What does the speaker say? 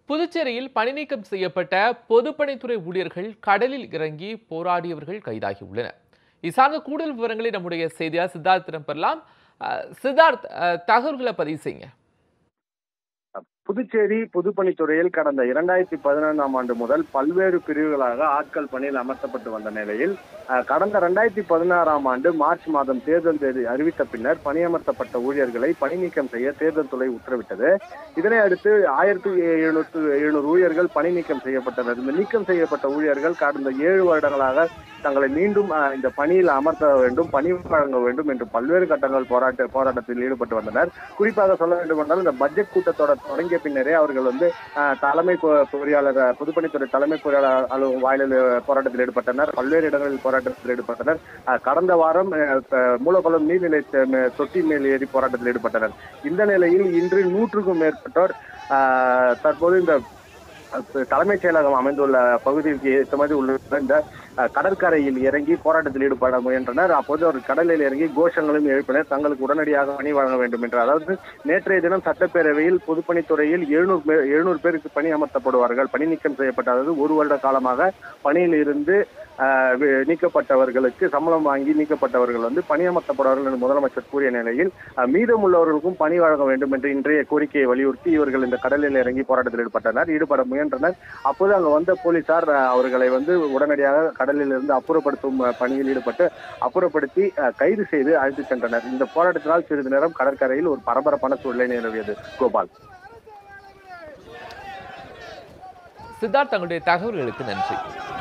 புதுச்சேரியில் பணிநீக்கம் செய்யப்பட்ட பொதுப்பணித்துறை ஊழியர்கள் கடலில் இறங்கி போராடியவர்கள் கைதாகியுள்ளனர் இது சார்ந்த கூடுதல் விவரங்களை நம்முடைய செய்தியாளர் சித்தார்த்திடம் பெறலாம் அஹ், சித்தார்த் அஹ், தகவல்களை பதிவு செய்யுங்க புதுச்சேரி பொதுப்பணித்துறையில் கடந்த இரண்டாயிரத்தி பதினொன்றாம் ஆண்டு முதல் பல்வேறு பிரிவுகளாக ஆட்கள் பணியில் அமர்த்தப்பட்டு வந்த நிலையில் அஹ், கடந்த இரண்டாயிரத்தி பதினாறாம் ஆண்டு மார்ச் மாதம் தேர்தல் தேதி அறிவித்த பின்னர் பணியமர்த்தப்பட்ட ஊழியர்களை பணி நீக்கம் செய்ய தேர்தல் துறை உத்தரவிட்டது இதனை அடுத்து ஆயிரத்தி எழுநூற்று எழுநூறு ஊழியர்கள் பணி நீக்கம் செய்யப்பட்டனர் இந்த நீக்கம் செய்யப்பட்ட ஊழியர்கள் கடந்த ஏழு வருடங்களாக தங்களை மீண்டும் அஹ், இந்த பணியில் அமர்த்த வேண்டும் பணி வழங்க வேண்டும் என்று பல்வேறு கட்டங்கள் போராட்ட போராட்டத்தில் ஈடுபட்டு வந்தனர் குறிப்பாக சொல்ல வேண்டும் என்றால் இந்த பட்ஜெட் கூட்டத்தொடர் தொடங்கிய பின்னரே அவர்கள் வந்து அஹ், தலைமை பொ- பொறியாளர் அஹ், பொதுப்பணித்துறை தலைமை பொறியாளர் அலுவலகம் வாயிலில் போராட்டத்தில் ஈடுபட்டனர் பல்வேறு இடங்களில் போராட்டத்தில் ஈடுபட்டனர் அஹ், கடந்த வாரம் அஹ், அஹ், மூலகுளம் நீர்நிலை த- மே- தொட்டி மேல் ஏறி போராட்டத்தில் ஈடுபட்டனர் இந்த நிலையில் இன்று நூற்றுக்கும் மேற்பட்டோர் அஹ், தற்போது இந்த அஹ், தலைமைச் செயலகம் அமைந்துள்ள பகுதிக்கு ஏற்ற மாதிரி உள்ள இந்த அஹ், கடற்கரையில் இறங்கி போராட்டத்தில் ஈடுபட முயன்றனர் அப்போது ஒரு கடலில் இறங்கி கோஷங்களும் எழுப்பினர் தங்களுக்கு உடனடியாக பணி வழங்க வேண்டும் என்று அதாவது நேற்றைய தினம் சட்டப்பேரவையில் பொதுப்பணித்துறையில் எழுநூறு பேர் எழுநூறு பேருக்கு பணி அமர்த்தப்படுவார்கள் பணி நீக்கம் செய்யப்பட்ட அதாவது ஒரு வருட காலமாக பணியில் இருந்து அஹ், வி- நீக்கப்பட்டவர்களுக்கு சம்பளம் வாங்கி நீக்கப்பட்டவர்கள் வந்து பணியமர்த்தப்படுவார்கள் என்று முதலமைச்சர் கூறிய நிலையில் அஹ், மீதமுள்ளவர்களுக்கும் பணி வழங்க வேண்டும் என்று இன்றைய கோரிக்கையை வலியுறுத்தி இவர்கள் இந்த கடலில் இறங்கி போராட்டத்தில் ஈடுபட்டனர் ஈடுபட முயன்றனர் அப்போது அங்கு வந்த போலீசார் அஹ், அவர்களை வந்து உடனடியாக கடலில் இருந்து அப்புறப்படுத்தும் அஹ், பணியில் ஈடுபட்டு அப்புறப்படுத்தி அஹ், கைது செய்து அழைத்து சென்றனர் இந்த போராட்டத்தினால் சிறிது நேரம் கடற்கரையில் ஒரு பரபரப்பான சூழ்நிலை நிலவியது கோபால் சித்தார்த் தங்களுடைய தகவல்களுக்கு நன்றி